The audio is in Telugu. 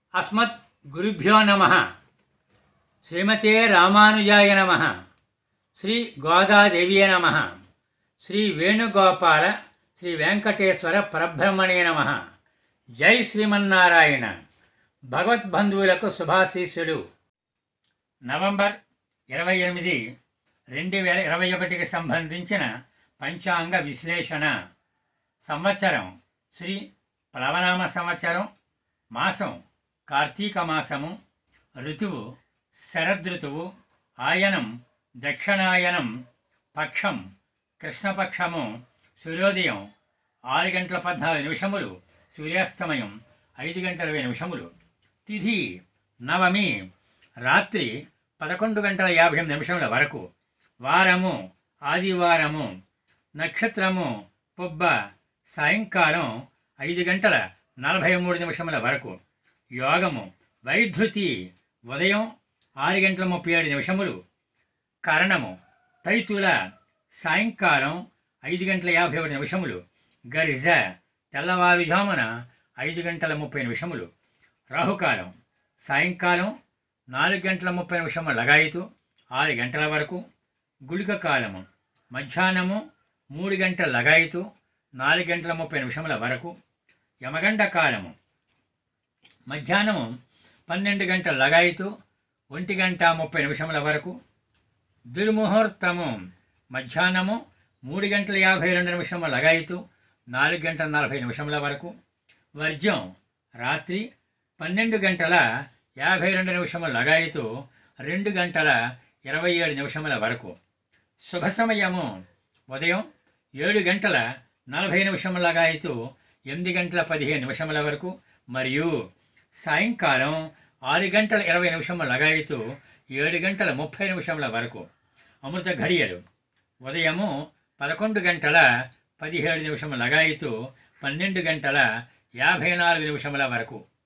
అస్మత్ గురుభ్యో నమ శ్రీమతే రామానుజాయ నమ శ్రీ గోదాదేవియ నమ శ్రీ వేణుగోపాల శ్రీ వెంకటేశ్వర పరబ్రహ్మణే నమ జై శ్రీమన్నారాయణ భగవద్బంధువులకు శుభాశీస్సులు నవంబర్ ఇరవై ఎనిమిది రెండు వేల ఇరవై ఒకటికి సంబంధించిన పంచాంగ విశ్లేషణ సంవత్సరం శ్రీ ప్లవనామ సంవత్సరం మాసం కార్తీక మాసము ఋతువు శరదృతువు ఆయనం దక్షిణాయనం పక్షం కృష్ణపక్షము సూర్యోదయం ఆరు గంటల పద్నాలుగు నిమిషములు సూర్యాస్తమయం ఐదు గంటల ఇరవై నిమిషములు తిథి నవమి రాత్రి పదకొండు గంటల యాభై ఎనిమిది నిమిషముల వరకు వారము ఆదివారము నక్షత్రము పొబ్బ సాయంకాలం ఐదు గంటల నలభై మూడు నిమిషముల వరకు యోగము వైధృతి ఉదయం ఆరు గంటల ముప్పై ఏడు నిమిషములు కరణము తైతుల సాయంకాలం ఐదు గంటల యాభై ఒకటి నిమిషములు గరిజ తెల్లవారుజామున ఐదు గంటల ముప్పై నిమిషములు రాహుకాలం సాయంకాలం నాలుగు గంటల ముప్పై నిమిషముల లగాయితు ఆరు గంటల వరకు గుళిక కాలము మధ్యాహ్నము మూడు గంటల లగాయితు నాలుగు గంటల ముప్పై నిమిషముల వరకు యమగండ కాలము మధ్యాహ్నము పన్నెండు గంటల లగాయితు ఒంటి గంట ముప్పై నిమిషముల వరకు దుర్ముహూర్తము మధ్యాహ్నము మూడు గంటల యాభై రెండు నిమిషముల లగాయితు నాలుగు గంటల నలభై నిమిషముల వరకు వర్జ్యం రాత్రి పన్నెండు గంటల యాభై రెండు నిమిషముల లగాయితు రెండు గంటల ఇరవై ఏడు నిమిషముల వరకు శుభ సమయము ఉదయం ఏడు గంటల నలభై నిమిషముల లగాయితు ఎనిమిది గంటల పదిహేను నిమిషముల వరకు మరియు సాయంకాలం ఆరు గంటల ఇరవై నిమిషముల లగాయితు ఏడు గంటల ముప్పై నిమిషముల వరకు అమృత ఘడియలు ఉదయము పదకొండు గంటల పదిహేడు నిమిషముల లగాయితు పన్నెండు గంటల యాభై నాలుగు నిమిషముల వరకు